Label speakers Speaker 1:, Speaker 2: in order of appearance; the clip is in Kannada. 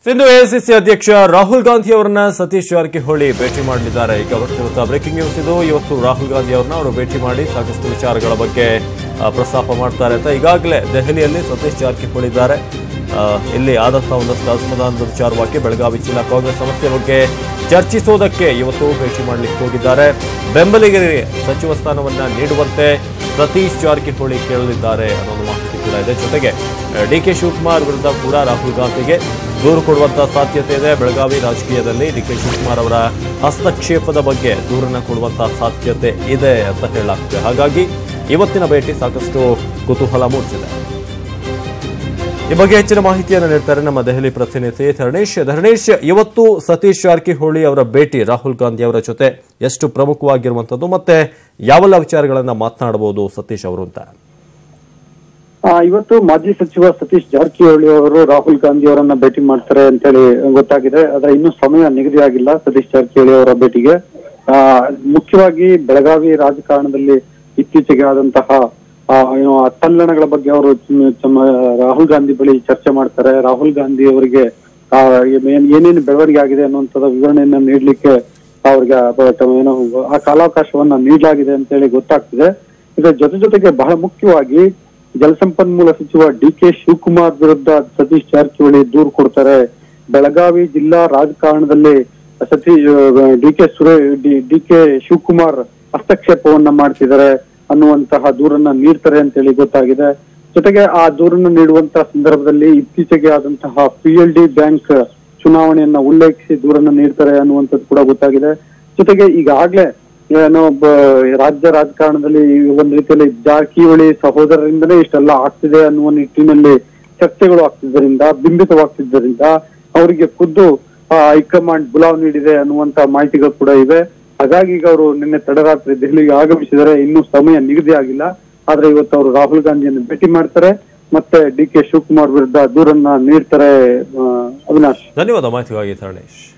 Speaker 1: ಇಂದು ಎಐಸಿಸಿ ಅಧ್ಯಕ್ಷ ರಾಹುಲ್ ಗಾಂಧಿ ಅವರನ್ನ ಸತೀಶ್ ಜಾರಕಿಹೊಳಿ ಭೇಟಿ ಮಾಡಲಿದ್ದಾರೆ ಈಗ ಬರ್ತಿರುವಂತಹ ಬ್ರೇಕಿಂಗ್ ನ್ಯೂಸ್ ಇದು ಇವತ್ತು ರಾಹುಲ್ ಗಾಂಧಿ ಅವರನ್ನ ಅವರು ಭೇಟಿ ಮಾಡಿ ಸಾಕಷ್ಟು ವಿಚಾರಗಳ ಬಗ್ಗೆ ಆ, ಪ್ರಸ್ತಾಪ ಮಾಡ್ತಾರೆ ಅಂತ ಈಗಾಗಲೇ ದೆಹಲಿಯಲ್ಲಿ ಸತೀಶ್ ಜಾರಕಿಹೊಳಿ ಇದ್ದಾರೆ ಆ, ಇಲ್ಲಿ ಆದಂತಹ ಒಂದಷ್ಟು ಅಸಮಾಧಾನದ ವಿಚಾರವಾಗಿ ಬೆಳಗಾವಿ ಜಿಲ್ಲಾ ಕಾಂಗ್ರೆಸ್ ಸಮಸ್ಯೆ ಬಗ್ಗೆ ಚರ್ಚಿಸೋದಕ್ಕೆ ಇವತ್ತು ಭೇಟಿ ಮಾಡಲಿಕ್ಕೆ ಹೋಗಿದ್ದಾರೆ ಬೆಂಬಲಿಗರಿಗೆ ಸಚಿವ ಸ್ಥಾನವನ್ನ ನೀಡುವಂತೆ ಸತೀಶ್ ಜಾರಕಿಹೊಳಿ ಕೇಳಲಿದ್ದಾರೆ ಅನ್ನೋ ಒಂದು ಮಾಹಿತಿ ಕೂಡ ಇದೆ ಜೊತೆಗೆ ಡಿ ಕೆ ಶಿವಕುಮಾರ್ ವಿರುದ್ಧ ಕೂಡ ರಾಹುಲ್ ಗಾಂಧಿಗೆ ದೂರು ಕೊಡುವಂತಹ ಸಾಧ್ಯತೆ ಇದೆ ಬೆಳಗಾವಿ ರಾಜಕೀಯದಲ್ಲಿ ಡಿ ಕೆ ಶಿವಕುಮಾರ್ ಅವರ ಹಸ್ತಕ್ಷೇಪದ ಬಗ್ಗೆ ದೂರನ್ನ ಕೊಡುವಂತಹ ಸಾಧ್ಯತೆ ಇದೆ ಅಂತ ಹೇಳಲಾಗ್ತದೆ ಹಾಗಾಗಿ ಇವತ್ತಿನ ಭೇಟಿ ಸಾಕಷ್ಟು ಕುತೂಹಲ ಮೂಡಿಸಿದೆ ಈ ಬಗ್ಗೆ ಹೆಚ್ಚಿನ ಮಾಹಿತಿಯನ್ನು ನೀಡ್ತಾರೆ ನಮ್ಮ ದೆಹಲಿ ಪ್ರತಿನಿಧಿ ಧರಣೇಶ್ ಧರಣೇಶ್ ಇವತ್ತು ಸತೀಶ್ ಜಾರಕಿಹೊಳಿ ಅವರ ಭೇಟಿ ರಾಹುಲ್ ಗಾಂಧಿ ಅವರ ಜೊತೆ ಎಷ್ಟು ಪ್ರಮುಖವಾಗಿರುವಂತದ್ದು ಮತ್ತೆ ಯಾವೆಲ್ಲ ವಿಚಾರಗಳನ್ನ ಮಾತನಾಡಬಹುದು ಸತೀಶ್ ಅವರು ಅಂತ
Speaker 2: ಆ, ಇವತ್ತು ಮಾಜಿ ಸಚಿವ ಸತೀಶ್ ಜಾರಕಿಹೊಳಿ ಅವರು ರಾಹುಲ್ ಗಾಂಧಿ ಅವರನ್ನ ಭೇಟಿ ಮಾಡ್ತಾರೆ ಅಂತೇಳಿ ಗೊತ್ತಾಗಿದೆ ಆದ್ರೆ ಇನ್ನೂ ಸಮಯ ನಿಗದಿ ಆಗಿಲ್ಲ ಸತೀಶ್ ಜಾರಕಿಹೊಳಿ ಅವರ ಭೇಟಿಗೆ ಆ ಮುಖ್ಯವಾಗಿ ಬೆಳಗಾವಿ ರಾಜಕಾರಣದಲ್ಲಿ ಇತ್ತೀಚೆಗೆ ಆದಂತಹ ಆ, ಏನು ಆ ತಲ್ಲಣಗಳ ಬಗ್ಗೆ ಅವರು ಚ- ಚಮ- ರಾಹುಲ್ ಗಾಂಧಿ ಬಳಿ ಚರ್ಚೆ ಮಾಡ್ತಾರೆ ರಾಹುಲ್ ಗಾಂಧಿ ಅವರಿಗೆ ಆ, ಏನ್- ಏನೇನು ಬೆಳವಣಿಗೆ ಆಗಿದೆ ಅನ್ನುವಂಥದ್ದು ವಿವರಣೆಯನ್ನ ನೀಡ್ಲಿಕ್ಕೆ ಅವ್ರಿಗೆ ಬ- ಏನು ಆ ಕಾಲಾವಕಾಶವನ್ನ ನೀಡಲಾಗಿದೆ ಅಂತೇಳಿ ಗೊತ್ತಾಗ್ತಿದೆ ಇದರ ಜೊತೆ ಜೊತೆಗೆ ಬಹಳ ಮುಖ್ಯವಾಗಿ ಜಲಸಂಪನ್ಮೂಲ ಸಚಿವ ಡಿ ಕೆ ಶಿವಕುಮಾರ್ ವಿರುದ್ಧ ಸತೀಶ್ ಜಾರಕಿಹೊಳಿ ದೂರು ಕೊಡ್ತಾರೆ ಬೆಳಗಾವಿ ಜಿಲ್ಲಾ ರಾಜಕಾರಣದಲ್ಲಿ ಸತೀಶ್ ಡಿ ಕೆ ಸುರೇ ಡಿ ಕೆ ಶಿವಕುಮಾರ್ ಹಸ್ತಕ್ಷೇಪವನ್ನ ಮಾಡ್ತಿದ್ದಾರೆ ಅನ್ನುವಂತಹ ದೂರನ್ನ ನೀಡ್ತಾರೆ ಅಂತೇಳಿ ಗೊತ್ತಾಗಿದೆ ಜೊತೆಗೆ ಆ ದೂರನ್ನು ನೀಡುವಂತಹ ಸಂದರ್ಭದಲ್ಲಿ ಇತ್ತೀಚೆಗೆ ಆದಂತಹ ಪಿ ಎಲ್ ಡಿ ಬ್ಯಾಂಕ್ ಚುನಾವಣೆಯನ್ನ ಉಲ್ಲೇಖಿಸಿ ದೂರನ್ನ ನೀಡ್ತಾರೆ ಅನ್ನುವಂಥದ್ದು ಕೂಡ ಗೊತ್ತಾಗಿದೆ ಜೊತೆಗೆ ಈಗಾಗ್ಲೇ ಏನೋ ಬ- ರಾಜ್ಯ ರಾಜಕಾರಣದಲ್ಲಿ ಈ ಒಂದು ರೀತಿಯಲ್ಲಿ ಜಾರಕಿಹೊಳಿ ಸಹೋದರರಿಂದಲೇ ಇಷ್ಟೆಲ್ಲ ಆಗ್ತಿದೆ ಅನ್ನುವ ನಿಟ್ಟಿನಲ್ಲಿ ಚರ್ಚೆಗಳು ಆಗ್ತಿದ್ದರಿಂದ ಬಿಂಬಿತವಾಗ್ತಿದ್ದರಿಂದ ಅವರಿಗೆ ಖುದ್ದು ಆ, ಹೈಕಮಾಂಡ್ ಬುಲಾವ್ ನೀಡಿದೆ ಅನ್ನುವಂತ ಮಾಹಿತಿಗಳು ಕೂಡ ಇವೆ ಹಾಗಾಗಿ ಈಗ ಅವರು ನಿನ್ನೆ ತಡರಾತ್ರಿ ದೆಹಲಿಗೆ ಆಗಮಿಸಿದರೆ ಇನ್ನೂ ಸಮಯ ನಿಗದಿ ಆಗಿಲ್ಲ ಆದ್ರೆ ಇವತ್ತು ಅವರು ರಾಹುಲ್ ಗಾಂಧಿಯನ್ನು ಭೇಟಿ ಮಾಡ್ತಾರೆ ಮತ್ತೆ ಡಿ ಕೆ ಶಿವಕುಮಾರ್ ವಿರುದ್ಧ ದೂರನ್ನ ನೀಡ್ತಾರೆ ಆ, ಅವಿನಾಶ್
Speaker 1: ಧನ್ಯವಾದ ಮಾಹಿತಿಗಾಗಿ ಧರಣೇಶ್